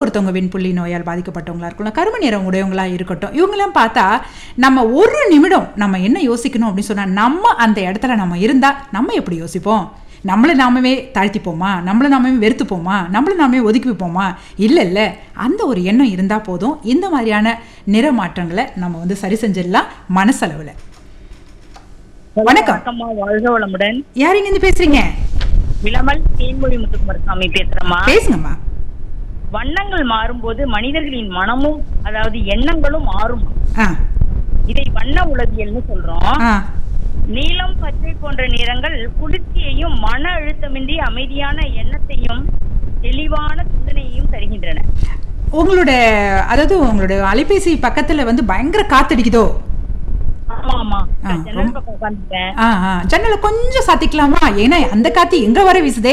ஒருத்தவங்க வெண்புள்ளி நோயால் பாதிக்கப்பட்டவங்களா இருக்கலாம் கரும நிறம் உடையவங்களா இருக்கட்டும் இவங்கெல்லாம் பார்த்தா நம்ம ஒரு நிமிடம் நம்ம என்ன யோசிக்கணும் அப்படின்னு சொன்னா நம்ம அந்த இடத்துல நம்ம இருந்தா நம்ம எப்படி யோசிப்போம் நம்மளை நாமவே தாழ்த்திப்போமா நம்மளை நாமே வெறுத்துப்போமா நம்மளை நாமே ஒதுக்கி வைப்போமா இல்லை இல்லை அந்த ஒரு எண்ணம் இருந்தால் போதும் இந்த மாதிரியான நிற மாற்றங்களை நம்ம வந்து சரி செஞ்சிடலாம் மனசளவில் வணக்கம் வணக்கம்மா வாழ்க வளமுடன் யார் இங்கேருந்து பேசுறீங்க விளமல் தேன்மொழி முத்துக்குமாரசாமி பேசுறேம்மா பேசுங்கம்மா வண்ணங்கள் மாறும்போது மனிதர்களின் மனமும் அதாவது எண்ணங்களும் மாறும் ஆ இதை வண்ண உளவியல்னு சொல்றோம் ஆ நீலம் பச்சை போன்ற நிறங்கள் குளிர்ச்சியையும் மன அழுத்தமின்றி அமைதியான எண்ணத்தையும் தெளிவான சிந்தனையையும் தருகின்றன உங்களோட அதாவது உங்களோட அலைபேசி பக்கத்துல வந்து பயங்கர காத்தடிக்குதோ ஆமா ஆமா ஆ, நான் ஜன்னல் பக்கம் உட்காந்துட்டேன் ஆ ஆ ஜன்னலை கொஞ்சம் சாத்திக்கலாமா ஏன்னா அந்த காத்து எங்க வர வீசுதே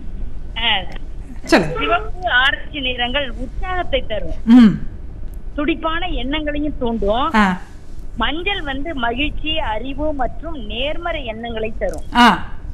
சொல்லுங்க சிவப்பு ஆரஞ்சு நிறங்கள் உற்சாகத்தை தரும் ம் துடிப்பான எண்ணங்களையும் தூண்டும் ஆ மஞ்சள் வந்து மகிழ்ச்சி அறிவு மற்றும் நேர்மறை எண்ணங்களை தரும் ஆ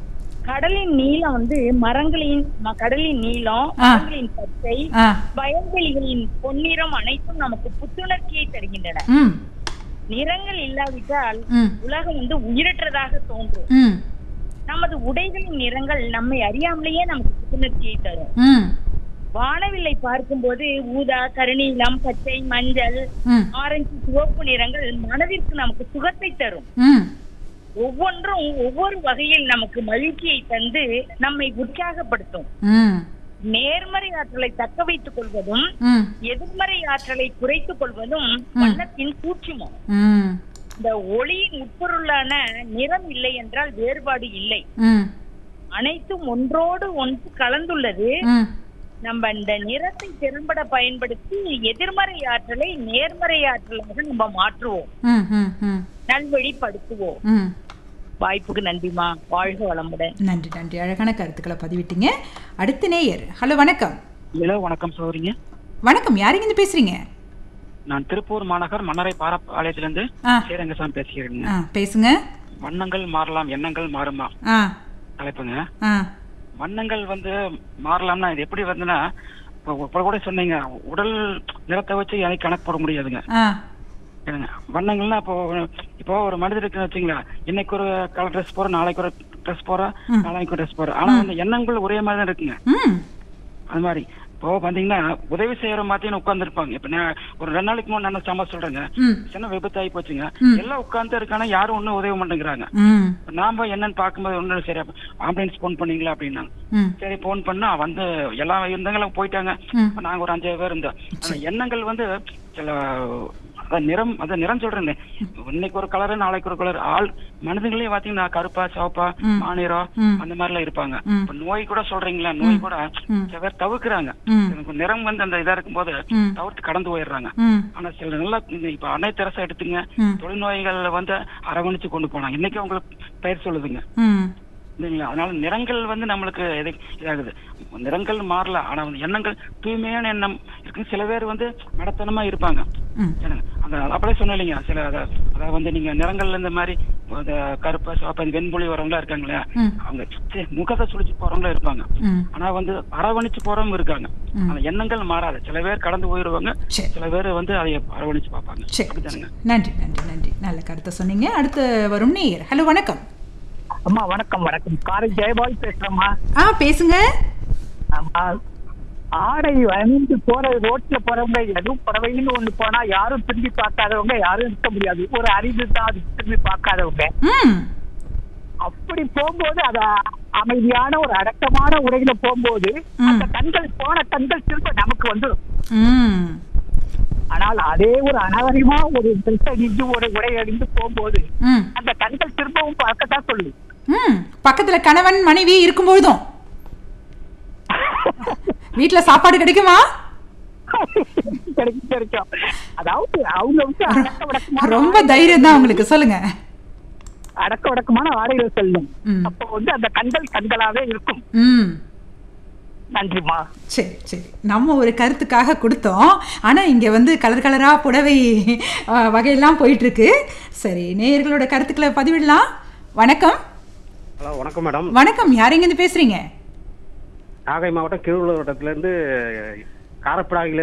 கடலின் நீளம் வந்து மரங்களின் ம- கடலின் நீளம் ஆ. மரங்களின் பச்சை ஆ வயல்வெளிகளின் பொன்னிறம் அனைத்தும் நமக்கு புத்துணர்ச்சியை தருகின்றன ம் நிறங்கள் இல்லாவிட்டால் ம் உலகம் வந்து உயிரற்றதாக தோன்றும் ம் நமது உடைகளின் நிறங்கள் நம்மை அறியாமலேயே நமக்கு புத்துணர்ச்சியை தரும் ம் வானவில்லை பார்க்கும்போது ஊதா கருநீலம் பச்சை மஞ்சள் ம் ஆரஞ்சு சிவப்பு நிறங்கள் மனதிற்கு நமக்கு சுகத்தை தரும் ம் ஒவ்வொன்றும் ஒவ்வொரு வகையில் நமக்கு மகிழ்ச்சியை தந்து நம்மை உற்சாகப்படுத்தும் ம் நேர்மறை ஆற்றலை தக்க வைத்துக் கொள்வதும் ம் எதிர்மறை ஆற்றலை குறைத்துக் கொள்வதும் வண்ணத்தின் சூட்சுமம் ம் இந்த ஒளியின் உட்பொருளான நிறம் இல்லை என்றால் வேறுபாடு இல்லை ம் அனைத்தும் ஒன்றோடு ஒன்று கலந்துள்ளது ம் நம்ம இந்த நிறத்தை திறம்பட பயன்படுத்தி எதிர்மறை ஆற்றலை நேர்மறை ஆற்றலாக நம்ம மாற்றுவோம் ம் ம் ம் நல்வழிப்படுத்துவோம் ம் வாய்ப்புக்கு நன்றிமா வாழ்க வளமுடன் நன்றி நன்றி அழகான கருத்துக்களை பதிவிட்டீங்க அடுத்த நேயர் ஹலோ வணக்கம் ஹலோ வணக்கம் சௌரிங்க வணக்கம் யாருங்க இருந்து பேசுறீங்க நான் திருப்பூர் மாநகர் மன்னரை பாலப்பாளையத்திலிருந்து ஆ ஸ்ரீரங்கசாமி பேசுகிறேங்க ஆ பேசுங்க வண்ணங்கள் மாறலாம் எண்ணங்கள் மாறுமா ஆ தலைப்புங்க ஆ வண்ணங்கள் வந்து மாறலாம்னா இது எப்படி வந்துன்னா இப்போ இப்போ கூட சொன்னீங்க உடல் நிறத்தை வச்சு எனக்கு கணக்கு போட முடியாதுங்க ஆ ஏனுங்க வண்ணங்கள்னா இப்போ இப்போ ஒரு மனிதருக்கு வச்சுங்களா இன்னைக்கு ஒரு கலர் ட்ரெஸ் போறோம் நாளைக்கு ஒரு ட்ரெஸ் போறோம் நாளைக்கு ஒரு ட்ரெஸ் போறோம் ஆனா வந்து எண்ணங்கள் ஒரே மாதிரி தான் இருக்குங்க ம் அது மாதிரி இப்போ பாத்தீங்கன்னா உதவி செய்யற மாதிரி உட்கார்ந்துருப்பாங்க இப்ப நான் ஒரு ரெண்டு நாளைக்கு முன்னாடி நான் சம்பவம் சொல்றேங்க ம் சின்ன விபத்து ஆகி போச்சுங்க எல்லாம் உட்கார்ந்து இருக்கானா யாரும் ஒண்ணும் உதவி மாட்டேங்கிறாங்க ம் இப்ப நாம என்னன்னு பார்க்கும்போது ஒண்ணு சரி ஆம்புலன்ஸ் போன் பண்ணீங்களா அப்படின்னாங்க ம் சரி போன் பண்ணா வந்து எல்லாம் இருந்தவங்களும் போயிட்டாங்க ம். இப்ப நாங்க ஒரு அஞ்சாறு பேர் இருந்தோம் ஆனா எண்ணங்கள் வந்து சில அதான் நிறம் அதான் நிறம் சொல்றேன் இன்னைக்கு ஒரு கலர் நாளைக்கு ஒரு கலர் ஆள் மனிதங்களே பாத்தீங்கன்னா கருப்பா சிவப்பா மாநிறம் ம். அந்த மாதிரி எல்லாம் இருப்பாங்க ம். இப்ப நோய் கூட சொல்றீங்களா நோய் கூட ம். சில பேர் தவிர்க்கிறாங்க ம். எனக்கு நிறம் வந்து அந்த இதா இருக்கும்போது ம். தவிர்த்து கடந்து போயிடுறாங்க ம் ஆனா சில நல்லா இந்த இப்ப அன்னை தெரசா எடுத்துங்க ம். தொழில்நோய்கள் வந்து அரவணைச்சு கொண்டு போனாங்க இன்னைக்கு உங்களுக்கு பெயர் சொல்லுதுங்க ம் இல்லைங்களா அதனால நிறங்கள் வந்து நம்மளுக்கு எது இதாகுது நிறங்கள் மாறல ஆனா வந்து எண்ணங்கள் தூய்மையான எண்ணம் இருக்கு சில பேர் வந்து நடத்தனமா இருப்பாங்க ம் என்னங்க அந்த அப்படியே சொன்னேன் இல்லைங்க சில அத- அதாவது வந்து நீங்க நிறங்கள்ல இந்த மாதிரி இந்த கருப்பா சிவப்பா இந்த வெண்புலி வரவங்களா இருக்காங்களே ம். அவங்க ச்சே, முகத்தை சுழிச்சு போறவங்களா இருப்பாங்க ம் ஆனா வந்து அரவணைச்சு போறவங்க இருக்காங்க ம். அந்த எண்ணங்கள் மாறாது சில பேர் கடந்து போயிருவாங்க சரி சில பேர் வந்து அதை அரவணைச்சு பார்ப்பாங்க சரி அப்படித்தானுங்க நன்றி நன்றி நன்றி நல்ல கருத்தை சொன்னீங்க அடுத்து வரும் நேயர் ஹலோ வணக்கம் அம்மா வணக்கம் வணக்கம் காரை ஜெயபால் பேசுறேம்மா ஆ பேசுங்க ஆமா ஆடை அணிந்து போற ரோட்ல போறவங்க எதுவும் புடவைன்னு ஒண்ணு போனா யாரும் திரும்பி பார்க்காதவங்க யாரும் இருக்க முடியாது ஒரு அறிவு தான் அது திரும்பி பார்க்காதவங்க ம் அப்படி போகும்போது அத அமைதியான ஒரு அடக்கமான உடையில போகும்போது ம். அந்த கண்கள் போன கண்கள் திரும்ப நமக்கு வந்துடும் ம் ஆனால் அதே ஒரு அனாவரியமா ஒரு ட்ரெஸ் அணிந்து ஒரு உடை அணிந்து போகும்போது ம் அந்த கண்கள் திரும்பவும் பார்க்கத்தான் சொல்லு ம் பக்கத்துல கணவன் மனைவி இருக்கும்பொழுதும் வீட்ல சாப்பாடு கிடைக்குமா கிடைக்கும் கிடைக்கும் அதாவது அவங்க வந்து அடக்க உடக்கமான ரொம்ப தைரியம் தான் உங்களுக்கு சொல்லுங்க அடக்க உடக்கமான ஆடைகள் செல்லும் ம். அப்போ வந்து அந்த கண்கள் கண்களாவே இருக்கும் ம் நன்றிமா சரி சரி நம்ம ஒரு கருத்துக்காக கொடுத்தோம் ஆனால் இங்கே வந்து கலர் கலராக புடவை அஹ், வகையெல்லாம் போயிட்டுருக்கு சரி நேயர்களோட கருத்துக்களை பதிவிடலாம் வணக்கம் ஹலோ வணக்கம் மேடம் வணக்கம் யார் எங்கேருந்து பேசுகிறீங்க நாகை மாவட்டம் கீழூர் வட்டத்திலேருந்து காரப்படாகில